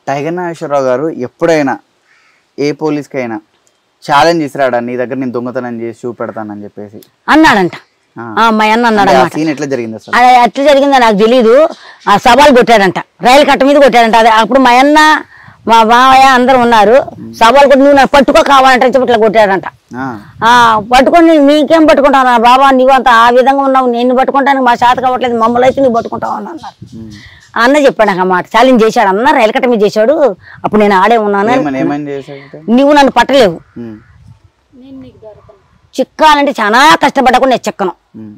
Tiger Nageswararao గారు ఎప్పుడైనా ఏ పోలీస్కైనా challenge ఇసిరాడా నీ దగ్గర నేను దొంగతనం చేసి చూపెడతానని చెప్పేసి అన్నాడంట ఆ. ఆ అమ్మాయి అన్న అన్నాడు అంటే ఆ అన్నమాట సీన్ ఎట్లా జరిగింది అసలు అది ఎట్లా జరిగిందో నాకు తెలీదు ఆ సవాల్ కొట్టాడంట రైలు కట్ట మీద కొట్టాడంట అది అప్పుడు మా అన్న మా మావయ్య అందరూ ఉన్నారు సవాల్ కొట్టి నువ్వు నాకు పట్టుకో కావాలంటే చెప్పి ఇట్లా కొట్టాడంట ఆ, ఆ పట్టుకొని నీకేం పట్టుకుంటావు బాబా నువ్వు అంత ఆ విధంగా ఉన్నావు నేను పట్టుకుంటానికి మా చేత కావట్లేదు మమ్మల్ని అయితే నువ్వు పట్టుకుంటావు అని అన్నారు ఉమ్. ఆ అన్న చెప్పాడు నాకు ఆ మాట ఛాలెంజ్ చేశాడు అన్న రైలు కట్ట మీద చేశాడు అప్పుడు నేను ఆడే ఉన్నాను ఏమని ఏమని చేసాడు నువ్వు నన్ను పట్టలేవు ఉమ్, చిక్కాలంటే చాలా కష్టపడకుండా నేను చిక్కను ఉమ్,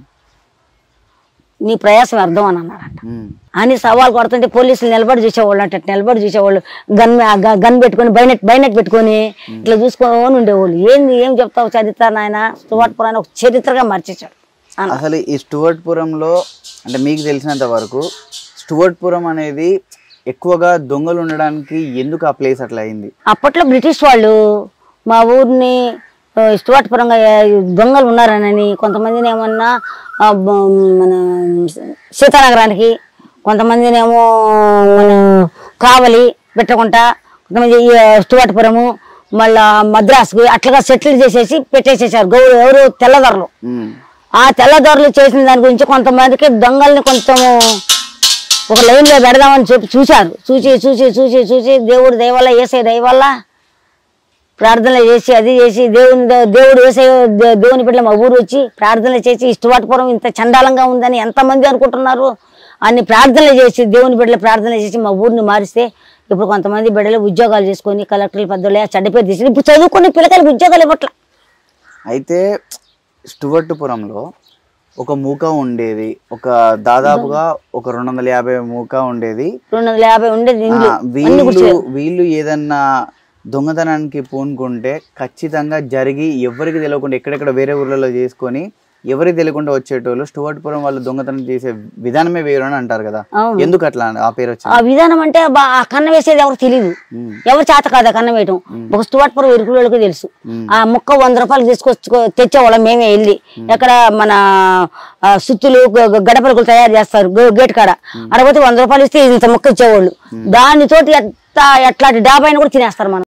నీ ప్రయాసం అర్థం అని అన్నాడంట ఉమ్, అని సవాల్ కొడుతుంటే పోలీసులు నిలబడి చూసేవాళ్ళు అంటే నిలబడి చూసేవాళ్ళు గన్ గన్ పెట్టుకొని బైనెట్ బైనెట్ పెట్టుకొని ఇట్లా చూసుకొని ఉండేవాళ్ళు ఏంది ఏం చెప్తావు చరిత్ర నాయన స్టువర్ట్ పురాణ ఒక చరిత్రగా మార్చేశాడు అన్న అసలు ఈ స్టువర్ట్పురంలో అంటే మీకు తెలిసినంత వరకు స్టువర్ట్పురం అనేది ఎక్కువగా దొంగలు ఉండడానికి ఎందుకు ఆ ప్లేస్ అట్లా అయింది అప్పట్లో బ్రిటిష్ వాళ్ళు మా ఊరిని ఆ, స్టువర్ట్పురంగా ఆ, దొంగలు ఉన్నారనని కొంతమందిని ఏమన్నా ఆ, బ- మన సీతానగరానికి కొంతమందినేమో మన కావలి పెట్టకుండా కొంతమంది ఈ, స్టువర్ట్పురము మళ్ళా మద్రాసుకి అట్లాగా సెటిల్ చేసేసి పెట్టేసేసారు గౌరవ ఎవరు తెల్లదొరలు ఉమ్, ఆ తెల్లదొరలు చేసిన దాని గురించి కొంతమందికి దొంగల్ని కొంచెము ఒక లైన్ లో పెడదామని చెప్పి చూశారు చూసి చూసి చూసి చూసి దేవుడు దయవల్ల ఏసై దయవల్ల ప్రార్థనలు చేసి అది చేసి దేవుని ద- దేవుడు ఏసై దే- దేవుని బిడ్డ మా ఊరు వచ్చి ప్రార్థనలు చేసి ఇష్టవాటపురం ఇంత చండాలంగా ఉందని ఎంతమంది అనుకుంటున్నారు అన్ని ప్రార్థనలు చేసి దేవుని బిడ్డలు ప్రార్థనలు చేసి మా ఊరిని మారిస్తే ఇప్పుడు కొంతమంది బిడ్డలు ఉద్యోగాలు చేసుకొని కలెక్టర్లు పెద్దలు చెడ్డ పేరు తీసి ఇప్పుడు చదువుకుని పిల్లకాయలకు ఉద్యోగాలు ఇవ్వట్ల అయితే స్టువర్ట్పురంలో ఒక మూక ఉండేది ఒక దాదాపుగా ఒక రెండు వందల యాభై మూక ఉండేది రెండు వందల యాభై ఉండేది ఆ, ఇండ్లు అన్ని వీళ్ళు కూర్చో- వీళ్ళు ఏదన్నా దొంగతనానికి పూనుకుంటే ఖచ్చితంగా జరిగి ఎవరికి తెలియకుండా ఎక్కడెక్కడ వేరే ఊర్లలో చేసుకొని ఎవరికి తెలియకుండా వచ్చేటోళ్ళు స్టువర్ట్పురం వాళ్ళు దొంగతనం చేసే విధానమే వేరు అని అంటారు కదా అవును. ఎందుకు అట్లా ఆ పేరు వచ్చింది ఆ విధానం అంటే బా- ఆ కన్న వేసేది ఎవరు తెలియదు ఉమ్, ఎవరు చేత కాదు ఆ కన్న వేయటం ఒక స్టువర్ట్పురం ఇరుకులకి తెలుసు ఉమ్, ఆ ముక్క వంద రూపాయలు తీసుకొచ్చుకో తెచ్చేవాళ్ళం మేమే వెళ్ళి ఎక్కడ మన ఆ, సుత్తులు గ- గ- గడపలకు తయారు చేస్తారు గే- గేట్ కాడ అడగపోతే వంద రూపాయలు ఇస్తే ఇంత ముక్క ఇచ్చేవాళ్ళు దానితోటి ఎట్లా ఎట్లాంటి డాబాయిని కూడా తినేస్తారు మనం